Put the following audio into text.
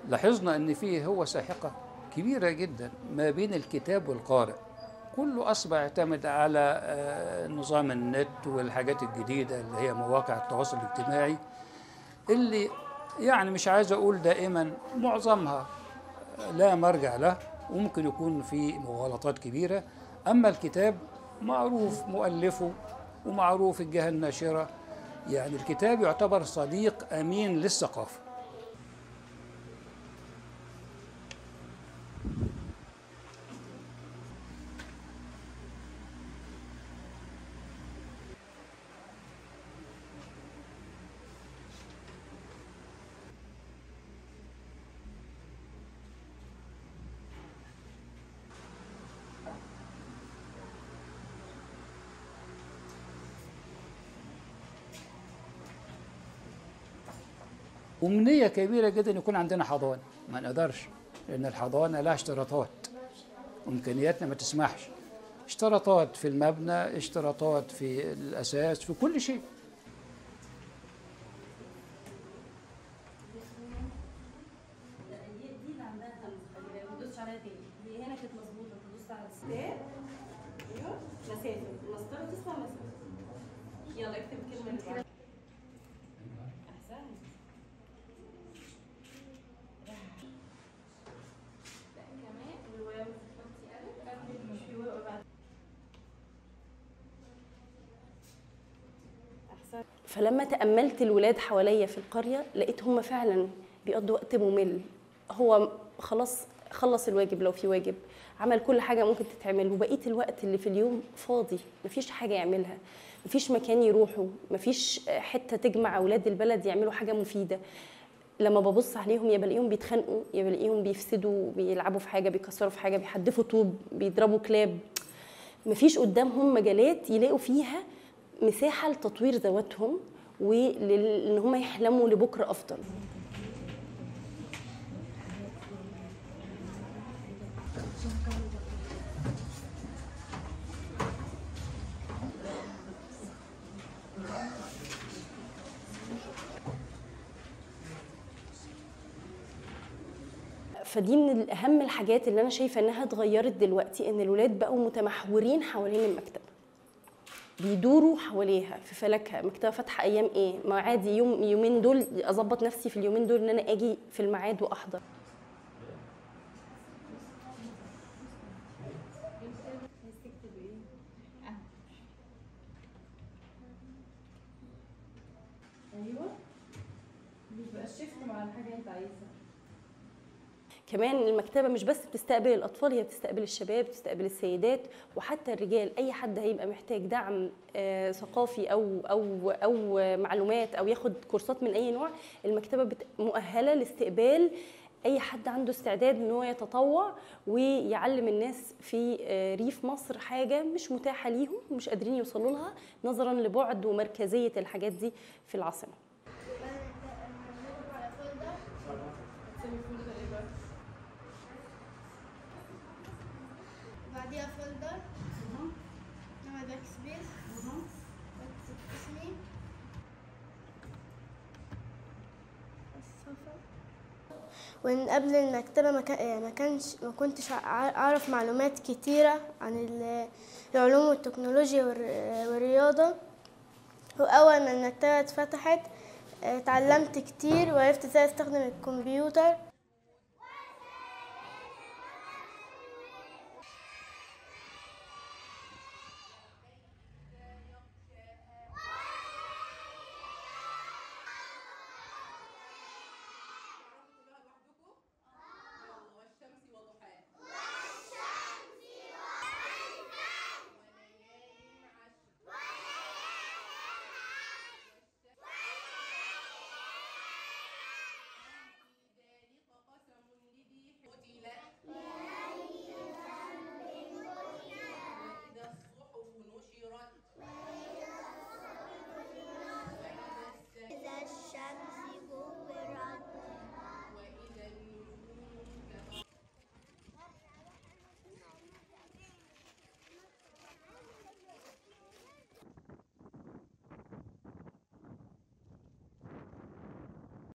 لاحظنا ان فيه هو ساحقه كبيره جدا ما بين الكتاب والقارئ كله اصبح يعتمد على آه، نظام النت والحاجات الجديده اللي هي مواقع التواصل الاجتماعي اللي يعني مش عايز اقول دائما معظمها لا مرجع له وممكن يكون في مغالطات كبيره اما الكتاب معروف مؤلفه ومعروف الجهه الناشره يعني الكتاب يعتبر صديق امين للثقافه أمنية كبيرة جدا يكون عندنا حضانة ما نقدرش لأن الحضانة لها اشتراطات إمكانياتنا ما تسمحش اشتراطات في المبنى اشتراطات في الأساس في كل شيء دي اللي عندها همزه خلي بالك ما تدوسش عليها تاني دي هنا كانت مظبوطه تدوس على الستار ايوه مسافه المسطره تسمع مسافه يلا اكتب الكلمه اللي بعدها احسن لا كمان الواو تحطي الف مش في واو بعد احسن فلما تأملت الولاد حواليا في القرية لقيت هم فعلا بيقضوا وقت ممل هو خلاص خلص الواجب لو في واجب عمل كل حاجة ممكن تتعمل وبقية الوقت اللي في اليوم فاضي مفيش حاجة يعملها مفيش مكان يروحوا مفيش حتة تجمع أولاد البلد يعملوا حاجة مفيدة لما ببص عليهم يا بلاقيهم بيتخانقوا يا بلاقيهم بيفسدوا بيلعبوا في حاجة بيكسروا في حاجة بيحدفوا طوب بيضربوا كلاب مفيش قدامهم مجالات يلاقوا فيها مساحه لتطوير ذواتهم وان هم يحلموا لبكره افضل فدي من اهم الحاجات اللي انا شايفه انها اتغيرت دلوقتي ان الولاد بقوا متمحورين حوالين المكتبه بيدوروا حواليها في فلكها مكتبه فاتحه ايام ايه ما عادي يوم يومين دول اظبط نفسي في اليومين دول ان انا اجي في الميعاد واحضر ايوه بيبقى الشيفت مع الحاجه اللي انت عايزها كمان المكتبة مش بس بتستقبل الأطفال هي بتستقبل الشباب بتستقبل السيدات وحتى الرجال أي حد هيبقى محتاج دعم آه، ثقافي أو أو أو معلومات أو ياخد كورسات من أي نوع المكتبة بت- مؤهلة لاستقبال أي حد عنده استعداد إن هو يتطوع ويعلم الناس في آه، ريف مصر حاجة مش متاحة ليهم ومش قادرين يوصلوا لها نظرا لبعد ومركزية الحاجات دي في العاصمة بعديها فولدر نعمل باك سبيس واكتب اسمي الصفر وإن قبل المكتبة ما كان- ما كانش ما كنتش ع- أعرف معلومات كتيرة عن ال- العلوم والتكنولوجيا والر- والرياضة وأول ما المكتبة اتفتحت اه، اتعلمت كتير وعرفت ازاي استخدم الكمبيوتر